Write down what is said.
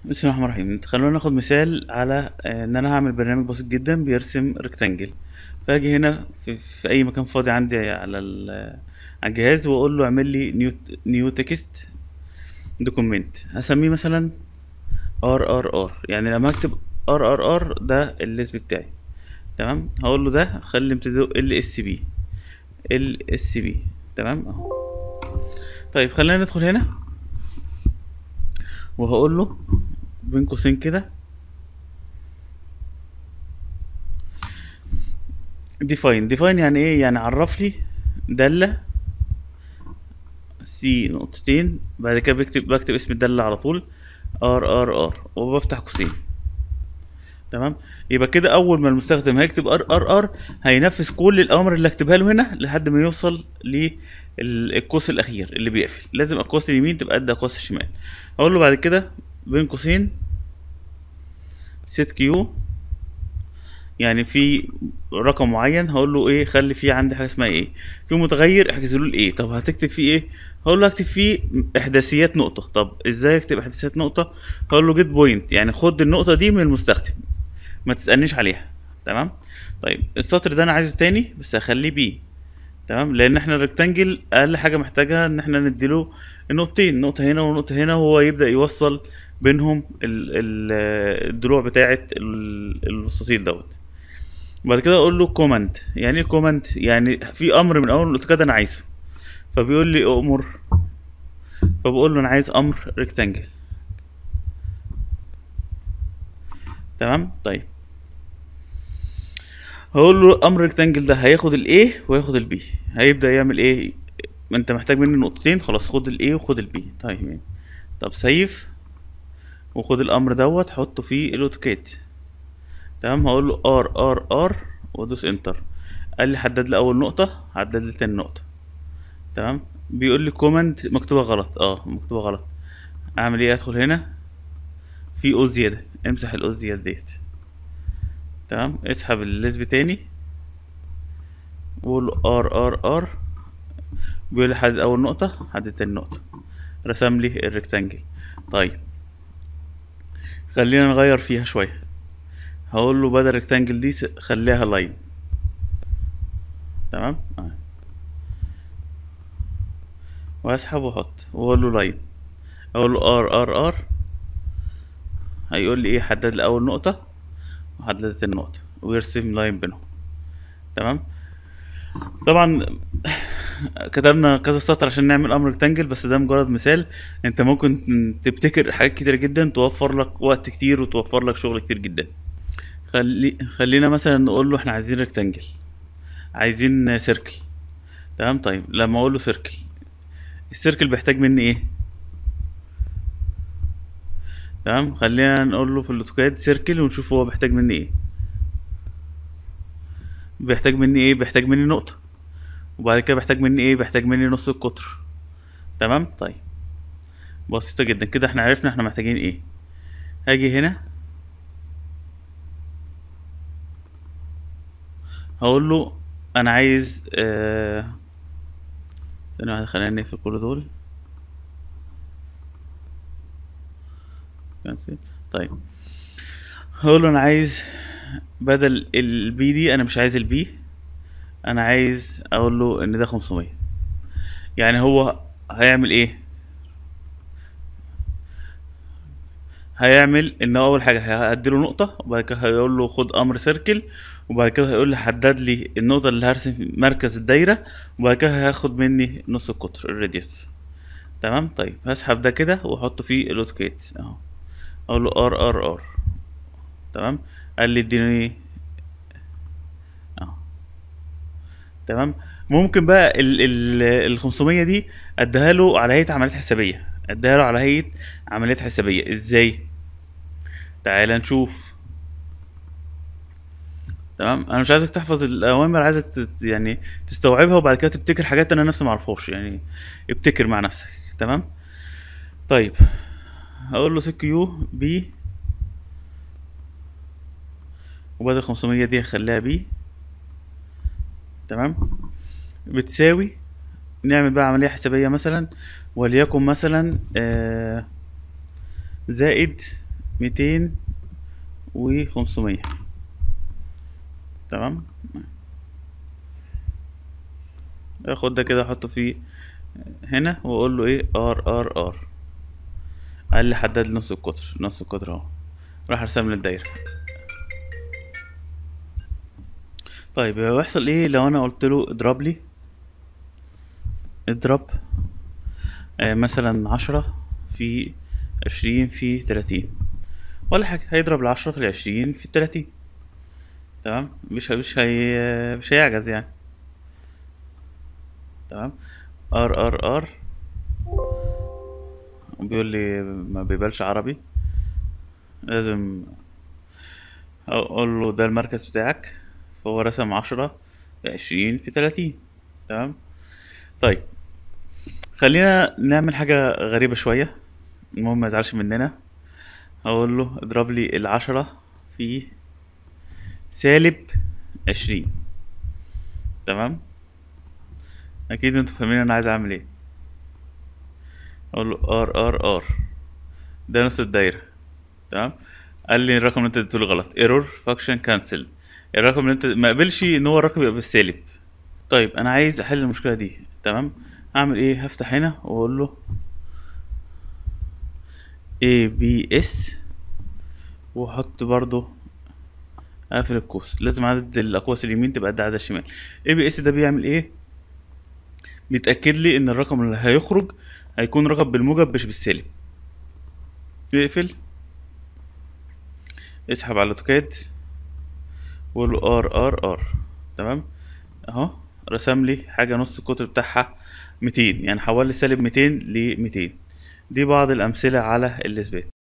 بسم الله الرحمن الرحيم خلونا ناخد مثال على آه، ان انا هعمل برنامج بسيط جدا بيرسم ريكتانجل فاجي هنا في, في اي مكان فاضي عندي على ال- على الجهاز واقول له اعمل لي نيو نيو تكست دوكيمنت هسميه مثلا ار ار ار يعني لما اكتب ار ار ار ده الليسب بتاعي تمام هقول له ده خلي امتداده ال اس بي ال اس بي تمام اهو طيب خلينا ندخل هنا وهقول له بين قوسين كده ديفاين ديفاين يعني ايه يعني عرف لي دالة سي نقطتين بعد كده بكتب بكتب اسم الدالة على طول ار ار ار وبفتح قوسين تمام يبقى كده اول ما المستخدم هيكتب ار ار ار هينفذ كل الاوامر اللي هكتبها له هنا لحد ما يوصل للقوس الاخير اللي بيقفل لازم اقواس اليمين تبقى قد اقواس الشمال اقول له بعد كده بين قوسين سيت كيو يعني في رقم معين هقول له ايه خلي فيه عندي حاجه اسمها ايه في متغير احجز له الايه طب هتكتب فيه ايه هقول له هكتب فيه احداثيات نقطه طب ازاي اكتب احداثيات نقطه هقول له جيت بوينت يعني خد النقطه دي من المستخدم ما تسالنيش عليها تمام طيب السطر ده انا عايزه تاني بس هخليه بيه تمام لان احنا الريكتانجل اقل حاجه محتاجها ان احنا نديله النقطتين نقطه هنا ونقطه هنا وهو يبدا يوصل بينهم ال- ال- الضلوع بتاعه ال- المستطيل دوت بعد كده اقول له كوماند يعني ايه كوماند يعني في امر من اول الاوتوكاد انا عايزه فبيقول لي امر فبقول له انا عايز امر ريكتانجل تمام طيب هقول له امر ريكتانجل ده هياخد الايه وياخد البي هيبدا يعمل ايه ما انت محتاج مني نقطتين خلاص خد الايه وخد البي طيب طب سيف وخد الامر دوت حطه في الاوتوكاد تمام هقول له ار ار ار وادوس انتر قال لي حدد لي اول نقطه حدد لي تاني نقطه تمام بيقول لي كوماند مكتوبه غلط اه مكتوبه غلط اعمل ايه ادخل هنا في او زياده امسح الاو زياده ديت تمام اسحب الليسب تاني وقول له ار ار ار بيقول لي حدد اول نقطه حدد تاني نقطه رسم لي الريكتانجل طيب خلينا نغير فيها شويه هقول له بدل ريكتانجل دي س- خليها لاين تمام آه. واسحب واحط واقول له لاين اقول له ار ار ار هيقول لي ايه حدد لي اول نقطه وحددت النقطه ويرسم لاين بينهم تمام طبعا كتبنا كذا سطر عشان نعمل امر ريكتانجل بس ده مجرد مثال انت ممكن تبتكر حاجات كتير جدا توفر لك وقت كتير وتوفر لك شغل كتير جدا خلي خلينا مثلا نقول له احنا عايزين ريكتانجل عايزين سيركل تمام طيب لما اقول له سيركل السيركل بيحتاج مني ايه تمام خلينا نقول له في الاوتوكاد سيركل ونشوف هو بيحتاج مني ايه بيحتاج مني ايه بيحتاج مني نقطة وبعد كده بيحتاج مني ايه بيحتاج مني نص القطر تمام طيب بسيطة جدا كده احنا عرفنا احنا محتاجين ايه هاجي هنا هقول له انا عايز آه... ثانية واحدة خلينا نقفل كل دول كانسل طيب هقول له انا عايز بدل البي دي انا مش عايز البي انا عايز اقول له ان ده 500 يعني هو هيعمل ايه هيعمل ان هو اول حاجه هديله نقطه وبعد كده هيقول له خد امر سيركل وبعد كده هيقول لي حدد لي النقطه اللي هرسم في مركز الدايره وبعد كده هياخد مني نص القطر الراديوس تمام طيب هسحب ده كده واحطه في الاوتوكاد اهو اقول له ار ار ار تمام قال لي اديني اهو تمام ممكن بقى ال ال ال 500 دي اديها له على هيئه عمليات حسابيه اديها له على هيئه عمليات حسابيه ازاي تعال نشوف تمام انا مش عايزك تحفظ الاوامر عايزك تت يعني تستوعبها وبعد كده تبتكر حاجات انا نفسي ما اعرفهاش يعني ابتكر مع نفسك تمام طيب هقول له سي كيو بي وبدل 500 دي هخليها بي تمام بتساوي نعمل بقى عملية حسابية مثلا وليكن مثلا آه زائد ميتين وخمسمية تمام اخد ده كده احطه فيه هنا واقول له ايه ار ار ار قال لي حدد لي نص القطر نص القطر اهو راح ارسم لي الدايره طيب هيحصل ايه لو انا قلت له اضرب لي اضرب آه مثلا عشرة في عشرين في تلاتين ولا حاجة هيضرب العشرة في العشرين في التلاتين تمام مش مش هي مش هيعجز يعني تمام ار ار ار بيقول لي ما بيبالش عربي لازم اقول له ده المركز بتاعك فهو رسم عشرة في عشرين في تلاتين تمام طيب خلينا نعمل حاجة غريبة شوية المهم ما يزعلش مننا هقول له اضرب لي العشرة في سالب عشرين تمام اكيد انتوا فاهمين انا عايز اعمل ايه اقول له ار ار ار ده نص الدايره تمام قال لي الرقم اللي انت اديته لي غلط ايرور فاكشن كانسل الرقم اللي انت ما قبلش ان هو الرقم يبقى بالسالب طيب انا عايز احل المشكله دي تمام هعمل ايه هفتح هنا واقول له اي بي اس واحط برضو اقفل القوس لازم عدد الاقواس اليمين تبقى قد عدد الشمال اي بي اس ده بيعمل ايه بيتاكد لي ان الرقم اللي هيخرج هيكون رقم بالموجب مش بالسالب نقفل اسحب على الاوتوكاد وقول له ار ار ار تمام اهو رسم لي حاجه نص القطر بتاعها 200 يعني حول لي سالب 200 ل 200 دي بعض الامثله على الاثبات